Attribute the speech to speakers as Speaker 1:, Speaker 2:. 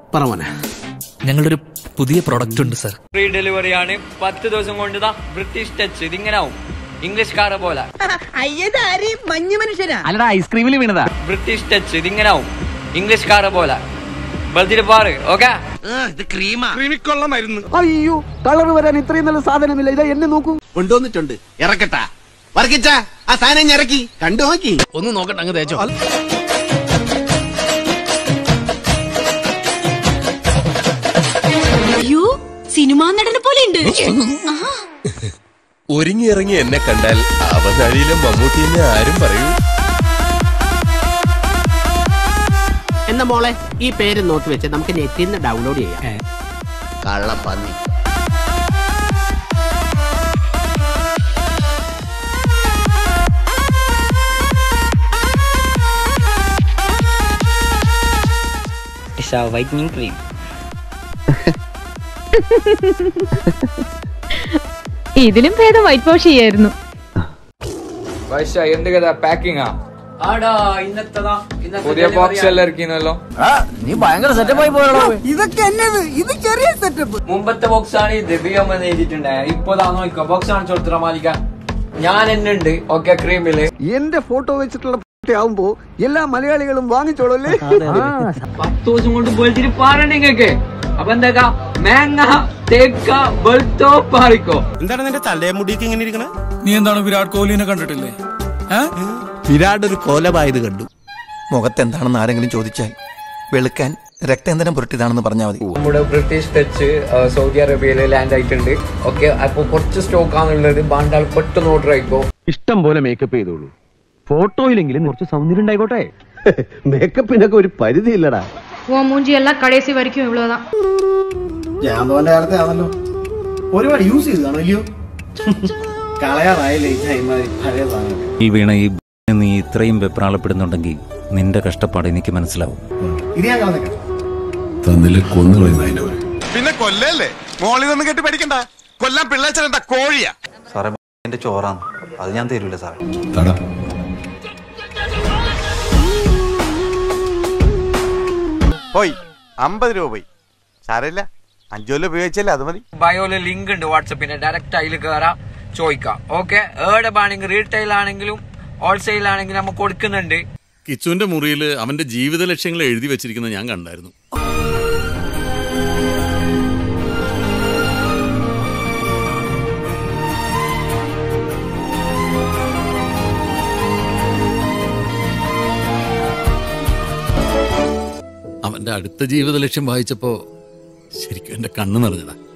Speaker 1: പറമോനെ
Speaker 2: ഞങ്ങളുടെ ഒരു പുതിയ പ്രൊഡക്റ്റ് ഉണ്ട് സർ
Speaker 3: ഫ്രീ ഡെലിവറി ആണ് പത്ത് ദിവസം കൊണ്ട് ഇതാ ബ്രിട്ടീഷ് ടച്ച് ഇതിങ്ങനെ ആവും ഇംഗ്ലീഷ്കാരെ പോലെ
Speaker 4: അയ്യതാരി മഞ്ഞു മനുഷ്യനാ
Speaker 5: അല്ലടാ ഐസ്ക്രീമിൽ വീണതാ
Speaker 3: ബ്രിട്ടീഷ് ടച്ച് ഇതിങ്ങനെ ആവും ഇംഗ്ലീഷ്കാരെ പോലെ ബൾജിട്ട് പാറ് ഓക്കെ
Speaker 1: അയ്യോ കളർ വരാൻ ഇത്രയും നല്ല സാധനമില്ല ഇതാ എന്നെ നോക്കൂ കൊണ്ടുവന്നിട്ടുണ്ട് ഇറക്കട്ടാ വർക്കിച്ച ആ സാധനം ഞാൻ ഇറക്കി കണ്ടു നോക്കി
Speaker 2: ഒന്ന് നോക്കട്ടെ അങ്ങ് തേച്ചോ
Speaker 6: അയ്യോ സിനിമാ നടനെ പോലെ ഉണ്ട്
Speaker 7: ഒരുങ്ങി ഇറങ്ങി എന്നെ കണ്ടാൽ അവതാരിയിലെ മമ്മൂട്ടി എന്ന് ആരും പറയൂ
Speaker 1: എന്ന മോളെ ഈ പേര് നോട്ട് വെച്ച് നമുക്ക് നെറ്റിൽ നിന്ന് ഡൗൺലോഡ് ചെയ്യാം കള്ളപ്പന്നി
Speaker 3: വൈറ്റനിങ് ക്രീം
Speaker 6: ഇതിലും ഭേദം വൈറ്റ് വാഷ് ചെയ്യായിരുന്നു
Speaker 3: പക്ഷേ എന്ത് കഥ പാക്കിംഗ് ആടാ ഇന്നത്തതാ പുതിയ ബോക്സ് എല്ലാം ഇറക്കിനല്ലോ
Speaker 5: നീ ഭയങ്കര സെറ്റപ്പ് ആയി പോയല്ലോ
Speaker 4: ഇതൊക്കെ എന്നത് ഇത് ചെറിയ സെറ്റപ്പ്
Speaker 3: മുമ്പത്തെ ബോക്സ് ആണ് ഇത് ബിയോമെന്ന് എഴുതിയിട്ടുണ്ടേ ഇപ്പൊ നോക്കോ ബോക്സ് ആണ് ചോദിച്ചാ മാലിക്ക ഞാൻ എന്നെ ഉണ്ട് ഓക്കെ ക്രീമില്
Speaker 1: എന്റെ ഫോട്ടോ വെച്ചിട്ടുള്ള ആവുമ്പോ എല്ലാ മലയാളികളും വാങ്ങിച്ചോളൂ അല്ലേ
Speaker 3: പത്ത് ദിവസം കൊണ്ട് ബൾജിട്ട് പാറണ്ട നിങ്ങൾക്ക് അപ്പൊ എന്താ മേങ്ങ തേക്ക ബൾത്തോ പാറിക്കോ
Speaker 7: എന്താണ് നിന്റെ തലയെ മുടിയൊക്കെ ഇങ്ങനെ ഇരിക്കണേ
Speaker 2: നീ എന്താണ് വിരാട് കോഹ്ലിനെ കണ്ടിട്ടില്ലേ
Speaker 8: വിരാട് ഒരു കോലമായത് കണ്ടു മുഖത്ത് എന്താണെന്ന് ആരെങ്കിലും ചോദിച്ചാൽ വെളുക്കാൻ രക്തേന്ദ്രം പുരട്ടിയതാണെന്ന് പറഞ്ഞാൽ മതി
Speaker 3: നമ്മുടെ ബ്രിട്ടീഷ് ടച്ച് സൗദി അറേബ്യയിൽ ലാൻഡ് ആയിട്ടുണ്ട് ഓക്കെ അപ്പൊ കുറച്ച് സ്റ്റോക്ക് ആണുള്ളത് ബാണ്ടാൾ പെട്ടെന്ന് ഓർഡർ ആയിക്കോ
Speaker 5: ഇഷ്ടം പോലെ മേക്കപ്പ് ചെയ്തോളൂ ഫോട്ടോയിലെങ്കിലും കുറച്ച് സൗന്ദര്യം ഉണ്ടായിക്കോട്ടെ
Speaker 1: മേക്കപ്പിനൊക്കെ ഒരു പരിധി ഇല്ലടാ
Speaker 6: உன் மூஞ்சி எல்லாம் கடைசி வரைக்கும் இவ்வளவுதான்
Speaker 9: ഞാൻ തോന്റെ കാലത്തെ ആണല്ലോ ഒരുപാട് യൂസ് ചെയ്തതാണോ അല്ലയോ കളയാറായില്ലേ ഇമാതിരി പഴയ സാധനം
Speaker 10: ഈ വീണ ഈ നീ ഇത്രയും വെപ്രാളപ്പെടുന്നുണ്ടെങ്കിൽ നിന്റെ കഷ്ടപ്പാട് എനിക്ക് മനസ്സിലാവും
Speaker 9: ഇത് ഞാൻ കളഞ്ഞേക്കാം
Speaker 7: പിന്നെ കൊല്ലല്ലേ മോളിൽ നിന്ന് കെട്ടി പഠിക്കണ്ട കൊല്ലാൻ പിള്ളേച്ചനെന്താ കോഴിയാ
Speaker 8: സാറേ എന്റെ ചോറാണ് അത് ഞാൻ തരൂല സാറേ
Speaker 7: പോയി അമ്പത് രൂപ പോയി സാരമില്ല അഞ്ചു കൊല്ലം ഉപയോഗിച്ചല്ലേ അത് മതി
Speaker 3: ബയോയില് ലിങ്ക് ഉണ്ട് വാട്സപ്പിന്റെ ഡയറക്റ്റ് അതിൽ കയറാം ചോദിക്കാം ഓക്കെ ഏടെ വേണമെങ്കിൽ റീറ്റെയിൽ ആണെങ്കിലും ഹോൾസെയിൽ ആണെങ്കിലും നമുക്ക് കൊടുക്കുന്നുണ്ട്
Speaker 7: കിച്ചുവിന്റെ മുറിയിൽ അവന്റെ ജീവിത ലക്ഷ്യങ്ങൾ എഴുതി വെച്ചിരിക്കുന്നത് ഞാൻ കണ്ടായിരുന്നു അവന്റെ അടുത്ത ജീവിത ലക്ഷ്യം വായിച്ചപ്പോ ശരിക്കും എന്റെ കണ്ണ് നിറഞ്ഞതാ